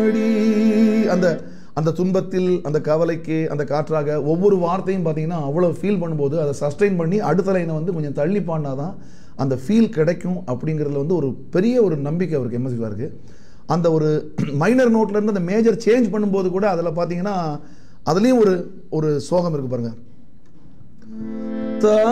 அடி அந்த அந்த துன்பத்தில் அந்த கவலைக்கு அந்த காற்றாக ஒவ்வொரு வார்த்தையும் பார்த்தீங்கன்னா அவ்வளோ ஃபீல் பண்ணும்போது அதை சஸ்டெயின் பண்ணி அடுத்த லைனை வந்து கொஞ்சம் தள்ளி பாடினாதான் அந்த ஃபீல் கிடைக்கும் அப்படிங்கிறதுல வந்து ஒரு பெரிய ஒரு நம்பிக்கை அவருக்கு எம்எஸ்சி இருக்கு அந்த ஒரு மைனர் நோட்ல இருந்து அந்த மேஜர் சேஞ்ச் பண்ணும்போது கூட அதில் பார்த்தீங்கன்னா அதுலேயும் ஒரு ஒரு சோகம் இருக்கு பாருங்க தா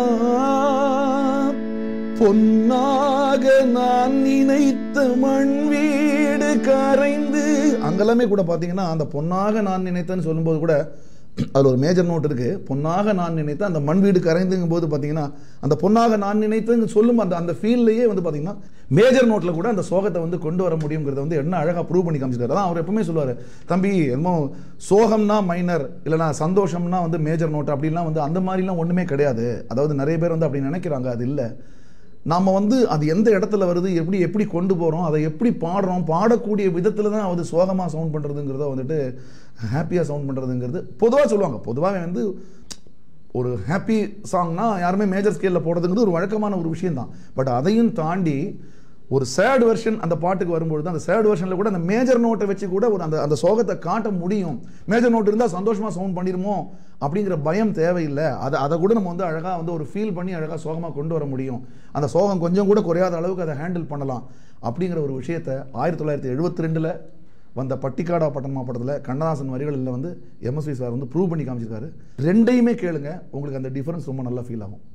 பொன்னாக நான் நினைத்த மண் வீடு கரைந்து அங்கெல்லாமே கூட பார்த்தீங்கன்னா அந்த பொன்னாக நான் நினைத்தேன்னு சொல்லும்போது கூட அதில் ஒரு மேஜர் நோட் இருக்கு பொன்னாக நான் நினைத்த அந்த மண் வீடு கரைந்துங்கும் போது பார்த்தீங்கன்னா அந்த பொன்னாக நான் நினைத்தேன்னு சொல்லும் அந்த அந்த ஃபீல்லையே வந்து பார்த்தீங்கன்னா மேஜர் நோட்டில் கூட அந்த சோகத்தை வந்து கொண்டு வர முடியுங்கிறத வந்து என்ன அழகாக ப்ரூவ் பண்ணி காமிச்சிட்டாரு அதான் அவர் எப்பவுமே சொல்லுவார் தம்பி என்னமோ சோகம்னா மைனர் இல்லைனா சந்தோஷம்னா வந்து மேஜர் நோட் அப்படிலாம் வந்து அந்த மாதிரிலாம் ஒன்றுமே கிடையாது அதாவது நிறைய பேர் வந்து அப்படி நினைக்கிறாங்க அது இல்லை நாம வந்து அது எந்த இடத்துல வருது எப்படி எப்படி கொண்டு போகிறோம் அதை எப்படி பாடுறோம் பாடக்கூடிய விதத்தில் தான் அது சோகமாக சவுண்ட் பண்ணுறதுங்கிறத வந்துட்டு ஹாப்பியாக சவுண்ட் பண்ணுறதுங்கிறது பொதுவாக சொல்லுவாங்க பொதுவாக வந்து ஒரு ஹாப்பி சாங்னா யாருமே மேஜர் ஸ்கேலில் போடுறதுங்கிறது ஒரு வழக்கமான ஒரு விஷயம் தான் பட் அதையும் தாண்டி ஒரு சேட் வெர்ஷன் அந்த பாட்டுக்கு வரும்பொழுது அந்த சேட் வெர்ஷனில் கூட அந்த மேஜர் நோட்டை வச்சு கூட ஒரு அந்த அந்த சோகத்தை காட்ட முடியும் மேஜர் நோட் இருந்தால் சந்தோஷமாக சவுண்ட் பண்ணிடுமோ அப்படிங்கிற பயம் தேவையில்லை அதை அதை கூட நம்ம வந்து அழகாக வந்து ஒரு ஃபீல் பண்ணி அழகாக சோகமாக கொண்டு வர முடியும் அந்த சோகம் கொஞ்சம் கூட குறையாத அளவுக்கு அதை ஹேண்டில் பண்ணலாம் அப்படிங்கிற ஒரு விஷயத்தை ஆயிரத்தி தொள்ளாயிரத்தி எழுபத்தி ரெண்டில் வந்த பட்டிக்காடா பட்டணமா படத்தில் கண்ணதாசன் வரிகளில் வந்து எம்எஸ்வி சார் வந்து ப்ரூவ் பண்ணி காமிச்சிருக்காரு ரெண்டையுமே கேளுங்க உங்களுக்கு அந்த டிஃபரன்ஸ் ரொம்ப நல்லா ஃபீல் ஆகும்